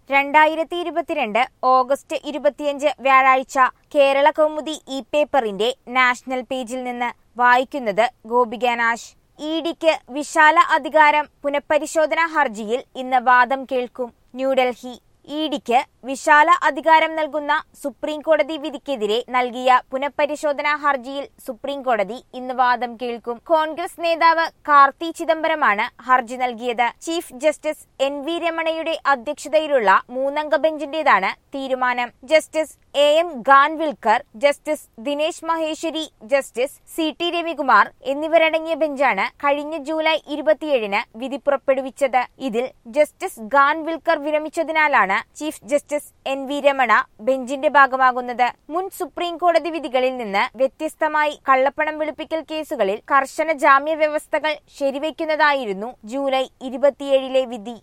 രണ്ടായിരത്തി ഇരുപത്തിരണ്ട് ഓഗസ്റ്റ് ഇരുപത്തിയഞ്ച് വ്യാഴാഴ്ച കേരള കൗമുദി ഇ പേപ്പറിന്റെ നാഷണൽ പേജിൽ നിന്ന് വായിക്കുന്നത് ഗോപികാനാശ് ഇഡിക്ക് വിശാല അധികാരം പുനഃപരിശോധനാ ഹർജിയിൽ ഇന്ന് വാദം കേൾക്കും ന്യൂഡൽഹി ഇഡിക്ക് വിശാല അധികാരം നൽകുന്ന സുപ്രീം കോടതി വിധിക്കെതിരെ നൽകിയ പുനഃപരിശോധനാ ഹർജിയിൽ സുപ്രീം കോടതി ഇന്ന് വാദം കേൾക്കും കോൺഗ്രസ് നേതാവ് കാർത്തി ചിദംബരമാണ് ഹർജി നൽകിയത് ചീഫ് ജസ്റ്റിസ് എൻ വി രമണയുടെ അധ്യക്ഷതയിലുള്ള മൂന്നംഗ ബെഞ്ചിന്റേതാണ് തീരുമാനം justice A M Khanwilkar justice Dinesh Maheshwari justice C T Ravikumar എന്നിവരടങ്ങിയ ബെഞ്ചാണ് കഴിഞ്ഞ ജൂലൈ ഇരുപത്തിയേഴിന് വിധി പുറപ്പെടുവിച്ചത് ഇതിൽ ജസ്റ്റിസ് ഖാൻവിൽക്കർ വിരമിച്ചതിനാലാണ് chief justice N V Ramana ബെഞ്ചിന്റെ ഭാഗമാകുന്നത് മുൻ സുപ്രീം കോടതി വിധികളിൽ നിന്ന് വ്യത്യസ്തമായി കള്ളപ്പണം വെളുപ്പിക്കൽ കേസുകളിൽ കർശന ജാമ്യ വ്യവസ്ഥകൾ ശരിവയ്ക്കുന്നതായിരുന്നു ജൂലൈ ഇരുപത്തിയേഴിലെ വിധി